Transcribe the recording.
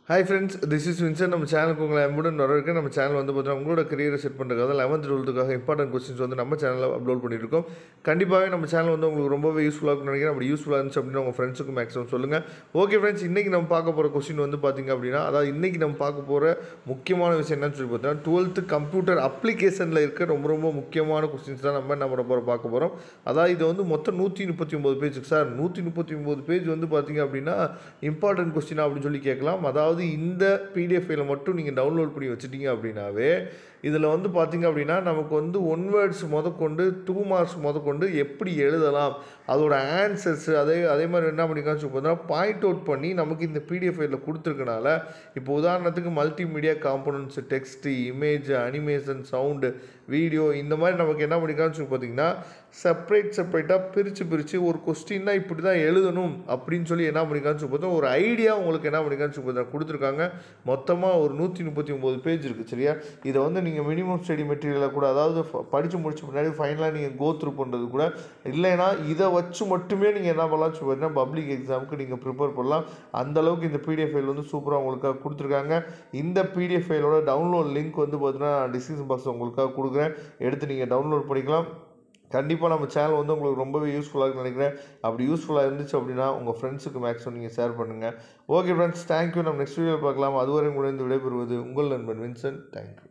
hi friends this is Vinson நம்ம சேனலுக்கு உங்களை அன்புடன் வரவேற்க நம்ம சேனல் வந்து பார்த்தீங்கன்னா உங்களோட கரியரை செட் பண்ணுறதுக்காக லெவன்த் டுவெல்த்துக்காக இம்பார்ட்டன்ட் கொஸ்டின்ஸ் வந்து நம்ம சேனலில் அப்லோட் பண்ணியிருக்கோம் கண்டிப்பாகவே நம்ம சேனல் வந்து உங்களுக்கு ரொம்பவே யூஸ்ஃபுல்லாக இருக்கும்னு நினைக்கிறேன் அப்படி யூஸ்ஃபுல்லாக இருந்துச்சு அப்படின்னா உங்கள் ஃப்ரெண்ட்ஸுக்கு மேக்ஸிமம் சொல்லுங்கள் ஓகே ஃப்ரெண்ட்ஸ் இன்றைக்கி நம்ம பார்க்க போகிற கொஸ்டின் வந்து பார்த்திங்க அப்படின்னா அதாவது இன்றைக்கி நம்ம பார்க்க போகிற முக்கியமான விஷயம் என்னன்னு சொல்லி பார்த்தீங்கன்னா டுவெல்த்து கம்ப்யூட்டர் அப்ளிகேஷனில் இருக்க ரொம்ப ரொம்ப முக்கியமான கொஸ்டின்ஸ் தான் நம்ம நம்ம போகிற பார்க்க போகிறோம் அதாவது இது வந்து மொத்தம் நூற்றி முப்பத்தி ஒம்பது பேஜுக்கு சார் நூற்றி முப்பத்தி ஒம்பது பேஜ் வந்து பார்த்திங்க அப்படின்னா இம்பார்ட்டன்ட் கொஸ்டின் அப்படின்னு சொல்லி கேட்கலாம் அதாவது இந்த பிடிஎஃப் ஃபைலை மட்டும் நீங்கள் டவுன்லோட் பண்ணி வச்சுட்டீங்க அப்படின்னாவே இதில் வந்து பார்த்திங்க அப்படின்னா நமக்கு வந்து ஒன் வேர்ட்ஸ் முதற்கொண்டு டூ மார்க்ஸ் முதற்கொண்டு எப்படி எழுதலாம் அதோட ஆன்சர்ஸ் அதே அதே மாதிரி என்ன பண்ணிக்கான்னு சொல்லி பார்த்தீங்கன்னா பாயிண்ட் அவுட் பண்ணி நமக்கு இந்த பிடிஎஃப் ஃபைலில் கொடுத்துருக்கனால இப்போ உதாரணத்துக்கு multimedia components text image animation sound video இந்த மாதிரி நமக்கு என்ன பண்ணிக்கான்னு சொல்லி பார்த்தீங்கன்னா செப்பரேட் செப்பரேட்டாக பிரித்து பிரித்து ஒரு கொஸ்டின்னா இப்படி தான் எழுதணும் அப்படின்னு சொல்லி என்ன பண்ணிக்கான்னு சொல்லி பார்த்தா ஒரு ஐடியா உங்களுக்கு என்ன பண்ணிக்கான்னு சொல்லி பார்த்தா கொடுத்துருக்காங்க மொத்தமாக ஒரு நூற்றி முப்பத்தி ஒம்பது பேஜ் இருக்குது சரியா இதை வந்து நீங்கள் மினிமம் ஸ்டடி மெட்டீரியலை கூட அதாவது படித்து முடிச்ச முன்னாடி ஃபைனலாக நீங்கள் கோ த்ரூ பண்ணுறது கூட இல்லைன்னா இதை வச்சு மட்டுமே நீங்கள் என்ன பண்ணலாம் சொல்லி பார்த்தீங்கன்னா பப்ளிக் எக்ஸாமுக்கு நீங்கள் ப்ரிப்பேர் பண்ணலாம் அந்த அளவுக்கு இந்த பிடிஎஃப் ஃபைல் வந்து சூப்பராக உங்களுக்காக கொடுத்துருக்காங்க இந்த பிடிஎஃப் ஃபைலோட டவுன்லோட் லிங்க் வந்து பார்த்தீங்கன்னா டிஸ்கிரிப்ஷன் பாக்ஸ் உங்களுக்காக கொடுக்குறேன் எடுத்து நீங்கள் டவுன்லோட் பண்ணிக்கலாம் கண்டிப்பாக நம்ம சேனல் வந்து உங்களுக்கு ரொம்பவே யூஸ்ஃபுல்லாக நினைக்கிறேன் அப்படி யூஸ்ஃபுல்லாக இருந்துச்சு அப்படின்னா உங்கள் ஃப்ரெண்ட்ஸுக்கு மேக்ஸிமம் நீங்கள் ஷேர் பண்ணுங்கள் ஓகே ஃப்ரெண்ட்ஸ் தேங்க்யூ நம்ம நெக்ஸ்ட் வீடியோ பார்க்கலாம் அதுவரை உங்களிடம் விடைபெறுவது உங்கள் நண்பன் வின்சன் தேங்க்யூ